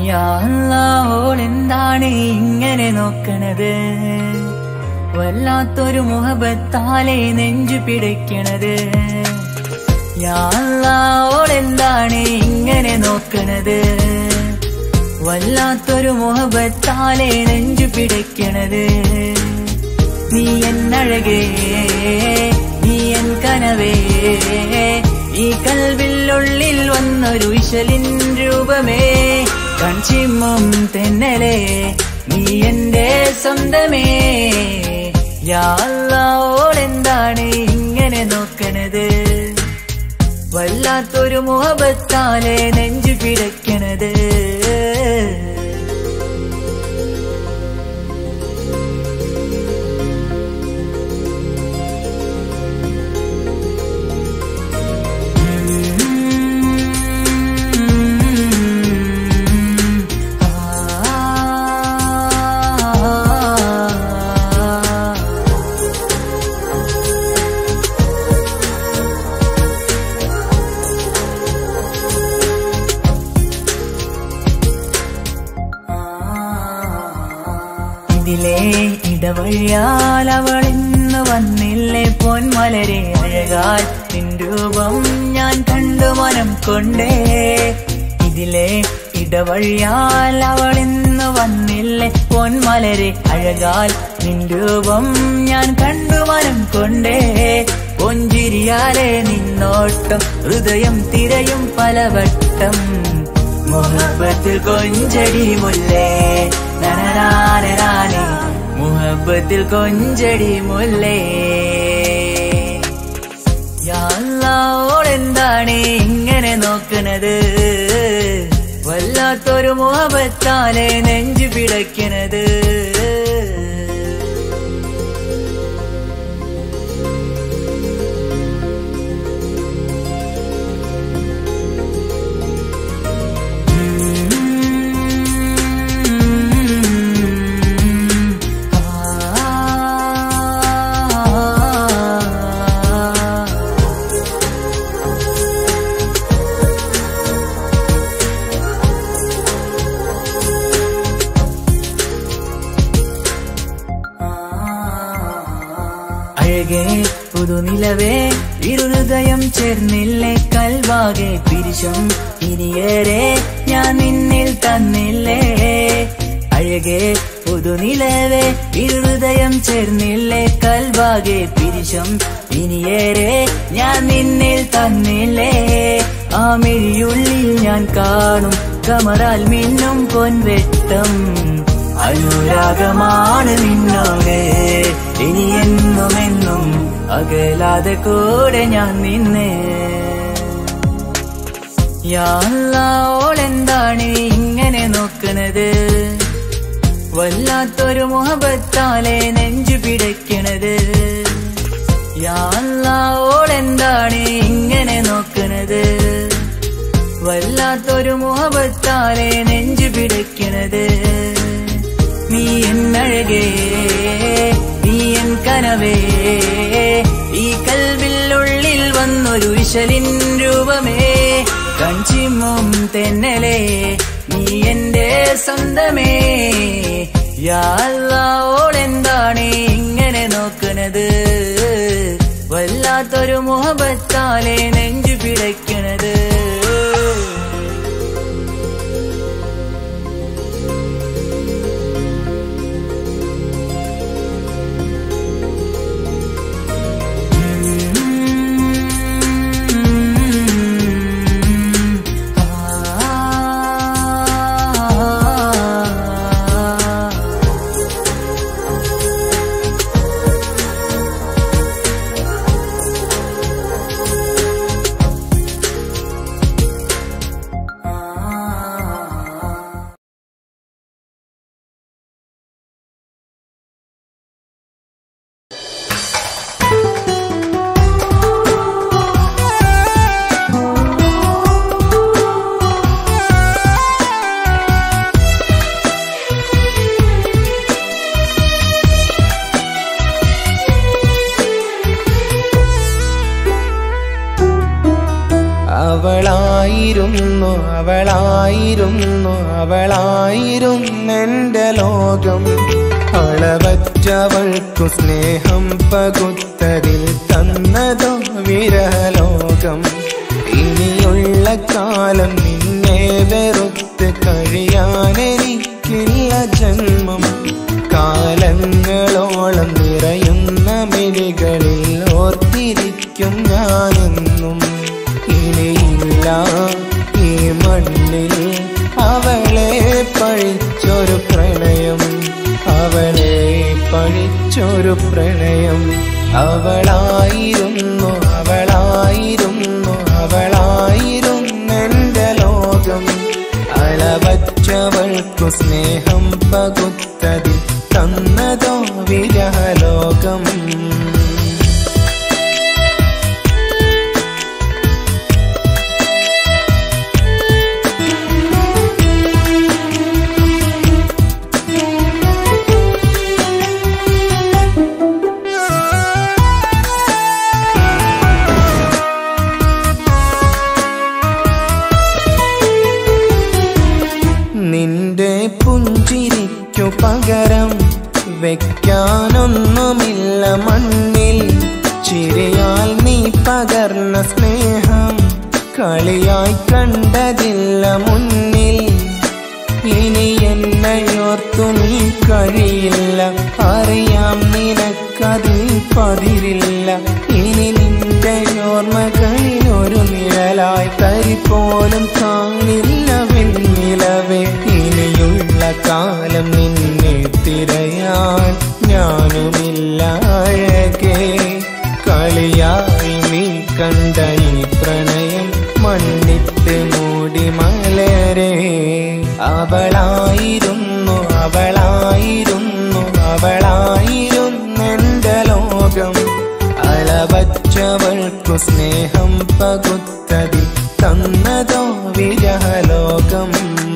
ഓളെന്താണ് ഇങ്ങനെ നോക്കണത് വല്ലാത്തൊരു മുഹബത്താലെ നെഞ്ചു പിടിക്കണത് ഓളെന്താണ് ഇങ്ങനെ നോക്കണത് വല്ലാത്തൊരു മുഹബത്താലെ നെഞ്ചു പിടിക്കണത് നീ എന്നഴകേ നീ എൻ കനവേ ഈ കൽവില്ലുള്ളിൽ വന്നൊരു വിശലിൻ രൂപമേ കൺചിമ്മും തെന്നലേ നീ എന്റെ സ്വന്തമേ യാളോടെന്താണ് ഇങ്ങനെ നോക്കണത് വല്ലാത്തൊരു മുഹബത്താലെ നെഞ്ചു പിടയ്ക്കണത് ഇതിലെ ഇടവഴിയാൽ അവൾ ഇന്ന് വന്നില്ലേ പൊന്മലരെ അഴകാൽ നിൻ രൂപം ഞാൻ കണ്ടു മനം കൊണ്ടേ ഇതിലെ ഇടവഴിയാൽ അവൾ ഇന്ന് വന്നില്ലേ പൊന്മലരെ അഴകാൽ നിൻ രൂപം ഞാൻ കണ്ടു മനം കൊണ്ടേ പൊഞ്ചിരിയാലെ നിന്നോട്ടം ഹൃദയം തിരയും പലവട്ടം മുഹബത്തിൽ കൊഞ്ചടി മുല്ലേ നനനാനേ മുഹബത്തിൽ കൊഞ്ചടി മുല്ലേ യാളോടെന്താണ് ഇങ്ങനെ നോക്കണത് വല്ലാത്തൊരു മുഹബത്താലെ നെഞ്ചു പിടയ്ക്കണത് അഴകേ പുതുനിലവേ ഇരുഹൃദയം ചേർന്നില്ലേ കൽവാകെ പിരിശും ഇനിയേറെ ഞാൻ നിന്നിൽ തന്നില്ലേ അഴകേ പുതുനിലവേ ഇരുഹൃദയം ചേർന്നില്ലേ കൽവാകെ പിരിശും ഇനിയേറെ ഞാൻ നിന്നിൽ തന്നില്ലേ ആ മിഴിയുള്ളിൽ ഞാൻ കാണും കമറാൽ മിന്നും പൊൻവെട്ടം അനുരാഗമാണ് നിന്നോട് ഇനി എന്നും എന്നും അകലാതെ കൂടെ ഞാൻ നിന്നെ യാളോളെന്താണ് ഇങ്ങനെ നോക്കണത് വല്ലാത്തൊരു മുഹബത്താലെ നെഞ്ചു പിടയ്ക്കണത് യാളോളെന്താണ് ഇങ്ങനെ നോക്കണത് വല്ലാത്തൊരു മുഹബത്താലെ നെഞ്ചു പിടയ്ക്കണത് നീ എന്നഴകേ നീ എൻ കനവേ ഈ കൽവില്ലുള്ളിൽ വന്നൊരു വിശലിൻ രൂപമേ കഞ്ചിമ്മും തെന്നലേ നീ എന്റെ സ്വന്തമേ യാളോടെന്താണ് ഇങ്ങനെ നോക്കണത് വല്ലാത്തൊരു മുഹബത്താലെ നെഞ്ചു പിടയ്ക്കണത് അവളായിരുന്നു അവളായിരുന്നു അവളായിരുന്നെന്റെ ലോകം അളവറ്റവൾക്കു സ്നേഹം പകുത്തതിൽ തന്നതോ വിരലോകം ഇനിയുള്ള കാലം നിന്നെ വെറുത്ത് കഴിയാനെനിക്കില്ല ജന്മം കാലങ്ങളോളം നിറയുന്ന മിഴികളിൽ ഓർത്തിരിക്കും ഞാനെന്നും ഇനിയില്ല ഈ മണ്ണിൽ അവളെ പഴിച്ചൊരു പ്രണയം അവളെ പഴിച്ചൊരു പ്രണയം അവളായിരുന്നു അവളായിരുന്നു അവളായിരുന്നെന്റെ ലോകം അളവറ്റവൾക്കു സ്നേഹം പകുത്തതിൽ തന്നതോ വിരഹലോകം നിന്റെ പുഞ്ചിരിക്കു പകരം വെക്കാനൊന്നുമില്ല മണ്ണിൽ ചിരിയാൽ നീ പകർന്ന സ്നേഹം കളിയായി കണ്ടതില്ല മുന്നിൽ ഇനി എന്നയോർത്തു നീ കഴിയില്ല അറിയാം നിനക്കതിൽ പതിരില്ല ഇനി നിന്റെ ഓർമ്മകളിൽ ഒരു നിഴലായി തരി പോലും കാണില്ല വെണ്ണിലവേ ഇനിയുള്ള കാലം നിന്നെ തിരയാൻ ഞാനുമില്ല അഴകേ കളിയായി നീ കണ്ട ഈ പ്രണയം മണ്ണിട്ട് മൂടി മലരെ അവളായിരുന്നു അവളായിരുന്നു അവളായിരുന്നെന്റെ ലോകം അളവച്ചവൾക്കു സ്നേഹം പകുത്തതിൽ തന്നതോ വിരഹലോകം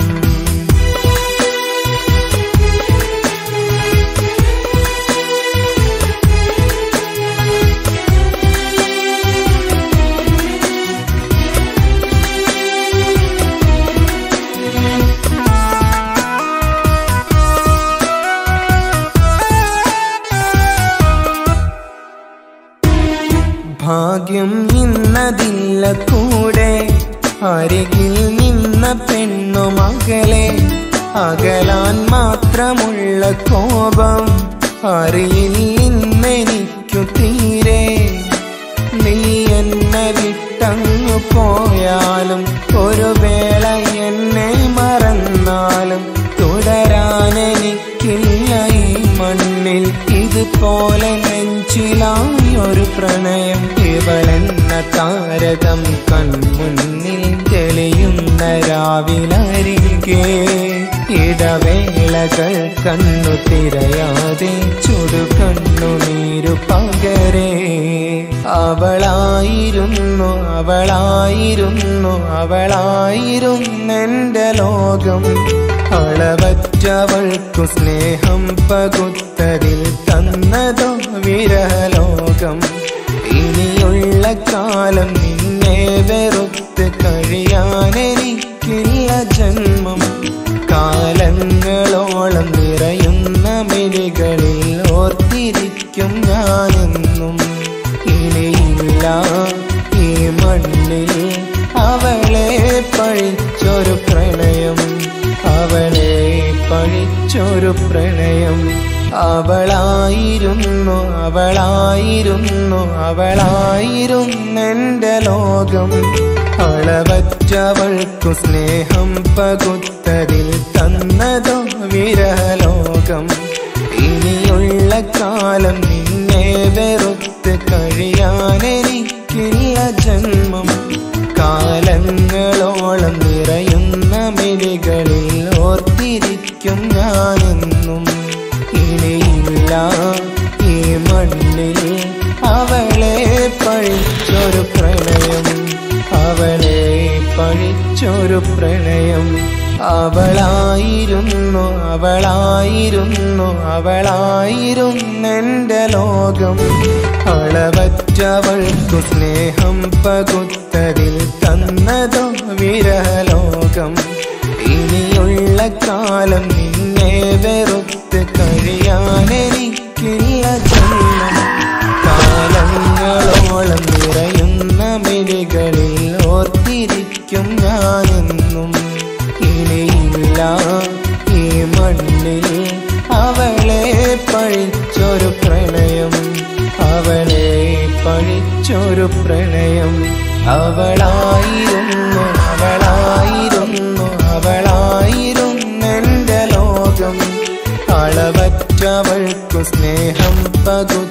ഭാഗ്യം ഇന്നതില്ല കൂടെ അരികിൽ നിന്ന പെണ്ണു മകളെ അകലാൻ മാത്രമുള്ള കോപം അറിയില്ലെന്നെനിക്കു തീരെ നീ എന്നെ വിട്ടങ്ങു പോയാലും ഒരു വേള എന്നെ മറന്നാലും തുടരാനെനിക്കില്ല ഈ മണ്ണിൽ ഇതുപോലെ നെഞ്ചിലായി ഒരു പ്രണയം ഇവളെന്ന താരകം കൺമുന്നിൽ തെളിയുന്ന രാവിലരികെ ഇടവേളകൾ കണ്ണു തിരയാതെ ചുടു കണ്ണുനീരു പകരേ അവളായിരുന്നു അവളായിരുന്നു അവളായിരുന്നെന്റെ ലോകം അളവറ്റവൾക്കു സ്നേഹം പകുത്തതിൽ തന്നതോ വിരലോകം ഇനിയുള്ള കാലം നിന്നെ വെറുത്ത് കഴിയാനെനിക്കില്ല ജന്മം കാലങ്ങളോളം നിറയുന്ന മിഴികളിൽ ഓർത്തിരിക്കും ഞാനെന്നും ഇനിയില്ല ഈ മണ്ണിൽ അവളെ പഴിച്ചൊരു പ്രണയം അവളെ പഴിച്ചൊരു പ്രണയം അവളായിരുന്നു അവളായിരുന്നു അവളായിരുന്നെന്റെ ലോകം അളവറ്റവൾക്കു സ്നേഹം പകുത്തതിൽ തന്നതോ വിരലോകം ഇനിയുള്ള കാലം നിന്നെ വെറുത്ത് കഴിയാനെനിക്കില്ല ജന്മം കാലങ്ങളോളം നിറയുന്ന മിഴികളിൽ ഓർത്തിരിക്കും ഞാനെന്നും ഇനിയില്ല ഈ മണ്ണിൽ അവളെ പഴിച്ചൊരു പ്രണയം അവളെ പഴിച്ചൊരു പ്രണയം അവളായിരുന്നു അവളായിരുന്നു അവളായിരുന്നെന്റെ ലോകം അളവറ്റ അളവറ്റവൾക്കു സ്നേഹം പകുത്തതിൽ തന്നതോ വിരലോകം ഇനിയുള്ള കാലം നിന്നെ വെറുത്ത് കഴിയാനെനിക്കില്ല ജന്മം കാലങ്ങളോളം നിറയുന്ന മിഴികളിൽ ഓർത്തിരിക്കും ഞാനെന്നും ഇനിയില്ല ഈ മണ്ണിൽ അവളെ പഴിച്ചൊരു പ്രണയം അവളെ പഴിച്ചൊരു പ്രണയം അവളായിരുന്നു അവളായിരുന്നു അവളായിരുന്നെന്റെ ലോകം അളവറ്റവൾക്കു സ്നേഹം പകു